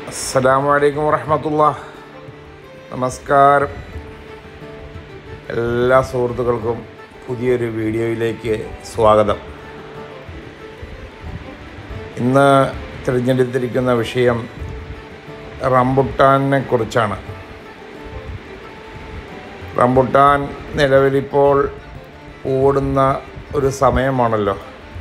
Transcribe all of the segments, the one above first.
അസ്സലാമലൈക്കും വറഹമത്തുള്ള നമസ്കാരം എല്ലാ സുഹൃത്തുക്കൾക്കും പുതിയൊരു വീഡിയോയിലേക്ക് സ്വാഗതം ഇന്ന് തിരഞ്ഞെടുത്തിരിക്കുന്ന വിഷയം റംബുട്ടാനെ കുറിച്ചാണ് റംബുട്ടാൻ നിലവിലിപ്പോൾ ഓടുന്ന ഒരു സമയമാണല്ലോ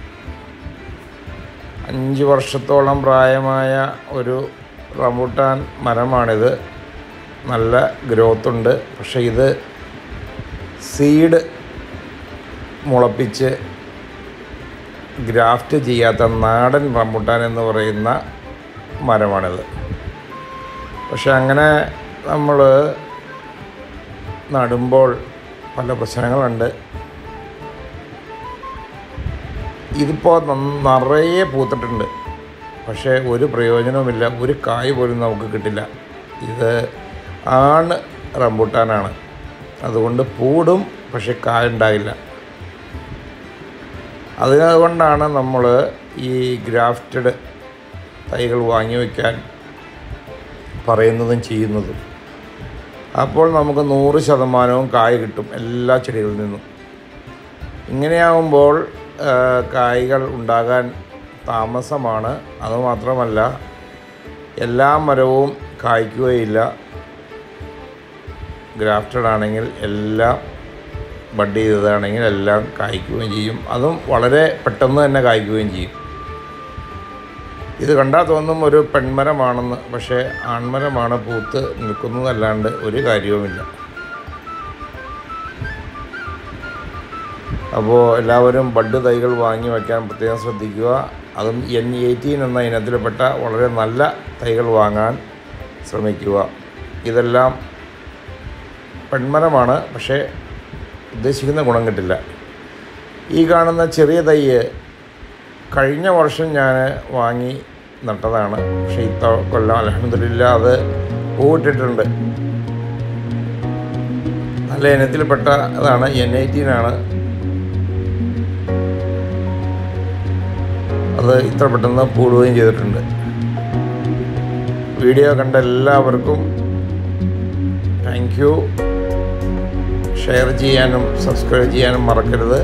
അഞ്ച് വർഷത്തോളം പ്രായമായ ഒരു റംബുട്ടാൻ മരമാണിത് നല്ല ഗ്രോത്ത് ഉണ്ട് പക്ഷേ ഇത് സീഡ് മുളപ്പിച്ച് ഗ്രാഫ്റ്റ് ചെയ്യാത്ത നാടൻ റംബുട്ടാൻ എന്ന് പറയുന്ന മരമാണിത് പക്ഷെ അങ്ങനെ നമ്മൾ നടുമ്പോൾ പല പ്രശ്നങ്ങളുണ്ട് ഇതിപ്പോൾ നന്ന- നിറയെ പൂത്തിട്ടുണ്ട് പക്ഷേ ഒരു പ്രയോജനവുമില്ല ഒരു കായ് പോലും നമുക്ക് കിട്ടില്ല ഇത് ആണ് റംബൂട്ടാനാണ് അതുകൊണ്ട് പൂടും പക്ഷെ കായ ഉണ്ടാകില്ല അതുകൊണ്ടാണ് നമ്മൾ ഈ ഗ്രാഫ്റ്റഡ് തൈകൾ വാങ്ങി വയ്ക്കാൻ പറയുന്നതും ചെയ്യുന്നതും അപ്പോൾ നമുക്ക് നൂറ് ശതമാനവും കായ് കിട്ടും എല്ലാ ചെടികളിൽ നിന്നും ഇങ്ങനെയാകുമ്പോൾ ആ, കായ്കൾ ഉണ്ടാകാൻ താമസമാണ് അതുമാത്രമല്ല എല്ലാ മരവും കായ്ക്കുകയില്ല ഗ്രാഫ്റ്റഡ് ആണെങ്കിൽ എല്ലാം ബഡ് ചെയ്തതാണെങ്കിൽ എല്ലാം കായ്ക്കുകയും ചെയ്യും അതും വളരെ പെട്ടെന്ന് തന്നെ കായ്ക്കുകയും ചെയ്യും ഇത് കണ്ടാൽ തോന്നും ഒരു പെൺമരമാണെന്ന് പക്ഷേ ആൺമരമാണ് പൂത്ത് നിൽക്കുന്നതല്ലാണ്ട് ഒരു കാര്യവുമില്ല അപ്പോൾ എല്ലാവരും ബഡ് തൈകൾ വാങ്ങി വയ്ക്കാൻ പ്രത്യേകം ശ്രദ്ധിക്കുക അതും എൻ എയ്റ്റീൻ എന്ന ഇനത്തിൽപ്പെട്ട വളരെ നല്ല തൈകൾ വാങ്ങാൻ ശ്രമിക്കുക ഇതെല്ലാം പെൺമരമാണ് പക്ഷേ ഉദ്ദേശിക്കുന്ന ഗുണം കിട്ടില്ല ഈ കാണുന്ന ചെറിയ തൈ കഴിഞ്ഞ വർഷം ഞാൻ വാങ്ങി നട്ടതാണ് പക്ഷേ ഇത്ത കൊല്ലം അലഹമില്ല അത് പൂവിട്ടിട്ടുണ്ട് നല്ല ഇനത്തിൽപ്പെട്ട അതാണ് എൻ എയ്റ്റീനാണ് അത് ഇത്ര പെട്ടെന്ന് പൂടുകയും ചെയ്തിട്ടുണ്ട് വീഡിയോ കണ്ട എല്ലാവർക്കും താങ്ക് യു ഷെയർ ചെയ്യാനും സബ്സ്ക്രൈബ് ചെയ്യാനും മറക്കരുത്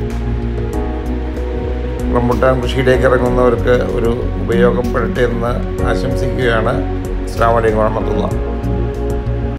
റംബുട്ടാൻ കൃഷിയിലേക്ക് ഇറങ്ങുന്നവർക്ക് ഒരു ഉപയോഗപ്പെടട്ടെ എന്ന് ആശംസിക്കുകയാണ് അസ്സാം വലൈക്കും വാഹമത്തുള്ള